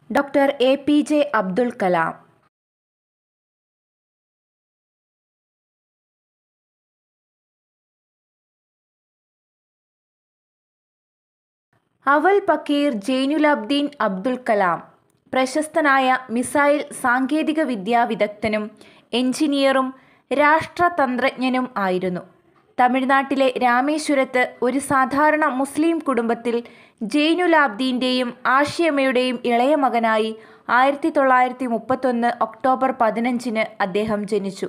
doctor A P J Abdul Kalam Avul Pakir ജൈനുലബ്ദീൻ Abdul Kalam പ്രശസ്തനായ missile സാങ്കേതിക വിദ്യാ വിദഗ്ധനും എഞ്ചിനീയറും രാഷ്ട്രതന്ത്രജ്ഞനും ആയിരുന്നു തമിഴ്നാട്ടിലെ രാമേശ്വരത്ത് ഒരു സാധാരണ മുസ്ലിം കുടുംബത്തിൽ ജെയ്നുലാബ്ദീൻ്റെയും ആഷിയമ്മയുടെയും ഇളയ മകനായി ആയിരത്തി തൊള്ളായിരത്തി മുപ്പത്തൊന്ന് ഒക്ടോബർ പതിനഞ്ചിന് അദ്ദേഹം ജനിച്ചു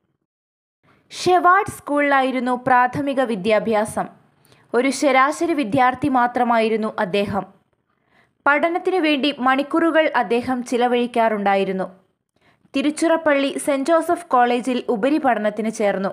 ഷെവാർഡ് സ്കൂളിലായിരുന്നു പ്രാഥമിക വിദ്യാഭ്യാസം ഒരു ശരാശരി വിദ്യാർത്ഥി മാത്രമായിരുന്നു അദ്ദേഹം പഠനത്തിനു വേണ്ടി മണിക്കൂറുകൾ അദ്ദേഹം ചിലവഴിക്കാറുണ്ടായിരുന്നു തിരുച്ചിറപ്പള്ളി സെൻറ് ജോസഫ് കോളേജിൽ ഉപരിപഠനത്തിന് ചേർന്നു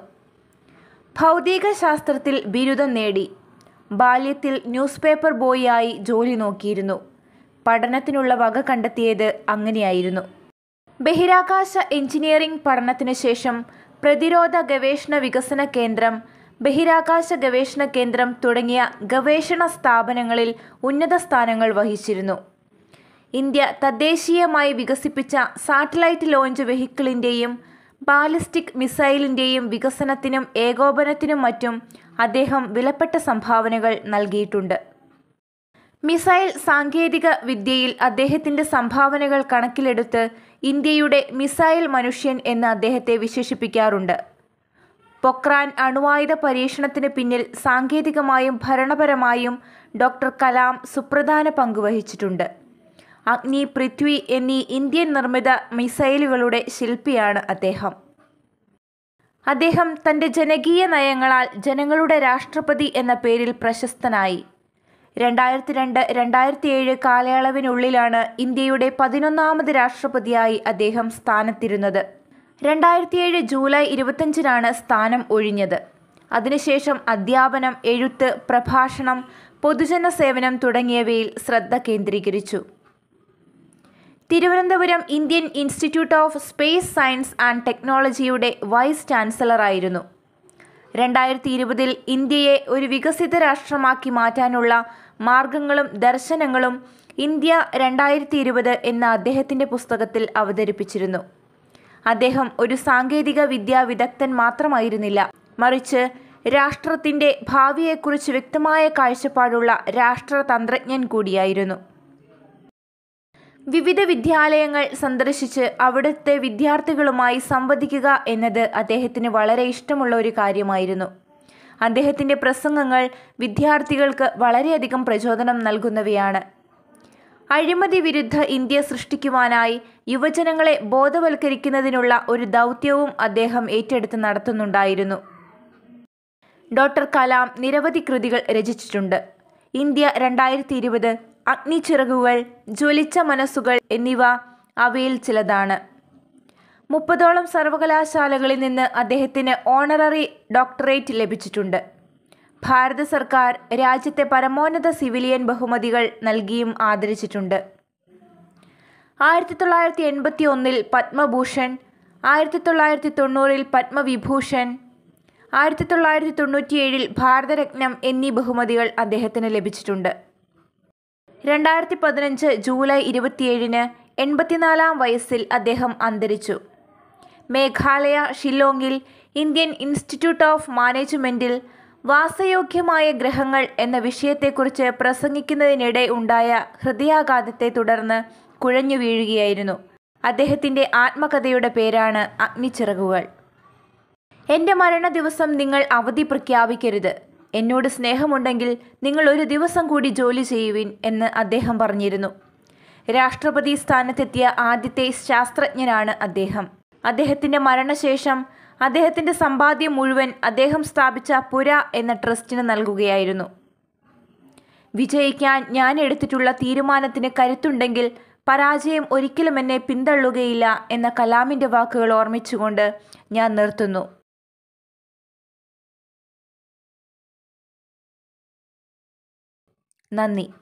ഭൗതിക ശാസ്ത്രത്തിൽ ബിരുദം നേടി ബാല്യത്തിൽ ന്യൂസ് പേപ്പർ ബോയിയായി ജോലി നോക്കിയിരുന്നു പഠനത്തിനുള്ള വക കണ്ടെത്തിയത് അങ്ങനെയായിരുന്നു ബഹിരാകാശ എഞ്ചിനീയറിംഗ് പഠനത്തിന് ശേഷം പ്രതിരോധ ഗവേഷണ വികസന കേന്ദ്രം ബഹിരാകാശ ഗവേഷണ കേന്ദ്രം തുടങ്ങിയ ഗവേഷണ സ്ഥാപനങ്ങളിൽ ഉന്നത സ്ഥാനങ്ങൾ വഹിച്ചിരുന്നു ഇന്ത്യ തദ്ദേശീയമായി വികസിപ്പിച്ച സാറ്റലൈറ്റ് ലോഞ്ച് വെഹിക്കിളിൻ്റെയും ബാലിസ്റ്റിക് മിസൈലിൻ്റെയും വികസനത്തിനും ഏകോപനത്തിനും മറ്റും അദ്ദേഹം വിലപ്പെട്ട സംഭാവനകൾ നൽകിയിട്ടുണ്ട് മിസൈൽ സാങ്കേതിക വിദ്യയിൽ അദ്ദേഹത്തിൻ്റെ സംഭാവനകൾ കണക്കിലെടുത്ത് ഇന്ത്യയുടെ മിസൈൽ മനുഷ്യൻ എന്ന് അദ്ദേഹത്തെ വിശേഷിപ്പിക്കാറുണ്ട് പൊക്രാൻ അണുവായുധ പരീക്ഷണത്തിന് പിന്നിൽ സാങ്കേതികമായും ഭരണപരമായും ഡോക്ടർ കലാം സുപ്രധാന പങ്ക് വഹിച്ചിട്ടുണ്ട് അഗ്നി പൃഥ്വി എന്നീ ഇന്ത്യൻ നിർമ്മിത മിസൈലുകളുടെ ശില്പിയാണ് അദ്ദേഹം അദ്ദേഹം തൻ്റെ ജനകീയ നയങ്ങളാൽ ജനങ്ങളുടെ രാഷ്ട്രപതി എന്ന പേരിൽ പ്രശസ്തനായി രണ്ടായിരത്തി രണ്ട് രണ്ടായിരത്തി ഏഴ് കാലയളവിനുള്ളിലാണ് ഇന്ത്യയുടെ പതിനൊന്നാമത് രാഷ്ട്രപതിയായി അദ്ദേഹം സ്ഥാനത്തിരുന്നത് രണ്ടായിരത്തി ഏഴ് ജൂലൈ ഇരുപത്തഞ്ചിനാണ് സ്ഥാനം ഒഴിഞ്ഞത് അതിനുശേഷം അധ്യാപനം എഴുത്ത് പ്രഭാഷണം പൊതുജന സേവനം തുടങ്ങിയവയിൽ ശ്രദ്ധ കേന്ദ്രീകരിച്ചു Thiruvananthapuram Indian Institute of Space Science and ടെക്നോളജിയുടെ വൈസ് ചാൻസലറായിരുന്നു രണ്ടായിരത്തി ഇരുപതിൽ ഇന്ത്യയെ ഒരു വികസിത രാഷ്ട്രമാക്കി മാറ്റാനുള്ള മാർഗങ്ങളും ദർശനങ്ങളും ഇന്ത്യ രണ്ടായിരത്തി ഇരുപത് എന്ന അദ്ദേഹത്തിൻ്റെ പുസ്തകത്തിൽ അവതരിപ്പിച്ചിരുന്നു അദ്ദേഹം ഒരു സാങ്കേതിക വിദ്യാ വിദഗ്ധൻ മാത്രമായിരുന്നില്ല മറിച്ച് രാഷ്ട്രത്തിൻ്റെ ഭാവിയെക്കുറിച്ച് വ്യക്തമായ കാഴ്ചപ്പാടുള്ള രാഷ്ട്രതന്ത്രജ്ഞൻ കൂടിയായിരുന്നു വിവിധ വിദ്യാലയങ്ങൾ സന്ദർശിച്ച് അവിടുത്തെ വിദ്യാർത്ഥികളുമായി സംവദിക്കുക എന്നത് അദ്ദേഹത്തിന് വളരെ ഇഷ്ടമുള്ള ഒരു കാര്യമായിരുന്നു അദ്ദേഹത്തിൻ്റെ പ്രസംഗങ്ങൾ വിദ്യാർത്ഥികൾക്ക് വളരെയധികം പ്രചോദനം നൽകുന്നവയാണ് അഴിമതി വിരുദ്ധ ഇന്ത്യ സൃഷ്ടിക്കുവാനായി യുവജനങ്ങളെ ബോധവൽക്കരിക്കുന്നതിനുള്ള ഒരു ദൗത്യവും അദ്ദേഹം ഏറ്റെടുത്ത് നടത്തുന്നുണ്ടായിരുന്നു ഡോക്ടർ കലാം നിരവധി കൃതികൾ രചിച്ചിട്ടുണ്ട് ഇന്ത്യ രണ്ടായിരത്തി ഇരുപത് അഗ്നിച്ചിറകുകൾ ജ്വലിച്ച മനസ്സുകൾ എന്നിവ അവയിൽ ചിലതാണ് മുപ്പതോളം സർവകലാശാലകളിൽ നിന്ന് അദ്ദേഹത്തിന് ഓണററി ഡോക്ടറേറ്റ് ലഭിച്ചിട്ടുണ്ട് ഭാരത സർക്കാർ രാജ്യത്തെ പരമോന്നത സിവിലിയൻ ബഹുമതികൾ നൽകിയും ആദരിച്ചിട്ടുണ്ട് ആയിരത്തി തൊള്ളായിരത്തി എൺപത്തി ഒന്നിൽ പത്മഭൂഷൺ ആയിരത്തി തൊള്ളായിരത്തി തൊണ്ണൂറിൽ പത്മവിഭൂഷൺ ആയിരത്തി തൊള്ളായിരത്തി തൊണ്ണൂറ്റിയേഴിൽ ഭാരതരത്നം എന്നീ ബഹുമതികൾ അദ്ദേഹത്തിന് ലഭിച്ചിട്ടുണ്ട് രണ്ടായിരത്തി പതിനഞ്ച് ജൂലൈ ഇരുപത്തിയേഴിന് എൺപത്തിനാലാം വയസ്സിൽ അദ്ദേഹം അന്തരിച്ചു മേഘാലയ ഷില്ലോങ്ങിൽ ഇന്ത്യൻ ഇൻസ്റ്റിറ്റ്യൂട്ട് ഓഫ് മാനേജ്മെൻറ്റിൽ വാസയോഗ്യമായ ഗ്രഹങ്ങൾ എന്ന വിഷയത്തെക്കുറിച്ച് പ്രസംഗിക്കുന്നതിനിടെ ഉണ്ടായ ഹൃദയാഘാതത്തെ തുടർന്ന് കുഴഞ്ഞു വീഴുകയായിരുന്നു അദ്ദേഹത്തിൻ്റെ ആത്മകഥയുടെ പേരാണ് അഗ്നിച്ചിറകുകൾ എൻ്റെ മരണ ദിവസം നിങ്ങൾ അവധി പ്രഖ്യാപിക്കരുത് എന്നോട് സ്നേഹമുണ്ടെങ്കിൽ നിങ്ങൾ ഒരു ദിവസം കൂടി ജോലി ചെയ്യുവിൻ എന്ന് അദ്ദേഹം പറഞ്ഞിരുന്നു രാഷ്ട്രപതി സ്ഥാനത്തെത്തിയ ആദ്യത്തെ ശാസ്ത്രജ്ഞനാണ് അദ്ദേഹം അദ്ദേഹത്തിൻ്റെ മരണശേഷം അദ്ദേഹത്തിൻ്റെ സമ്പാദ്യം മുഴുവൻ അദ്ദേഹം സ്ഥാപിച്ച പുര എന്ന ട്രസ്റ്റിന് നൽകുകയായിരുന്നു വിജയിക്കാൻ ഞാൻ എടുത്തിട്ടുള്ള തീരുമാനത്തിന് കരുത്തുണ്ടെങ്കിൽ പരാജയം ഒരിക്കലും എന്നെ പിന്തള്ളുകയില്ല എന്ന കലാമിൻ്റെ വാക്കുകൾ ഓർമ്മിച്ചുകൊണ്ട് ഞാൻ നിർത്തുന്നു നന്ദി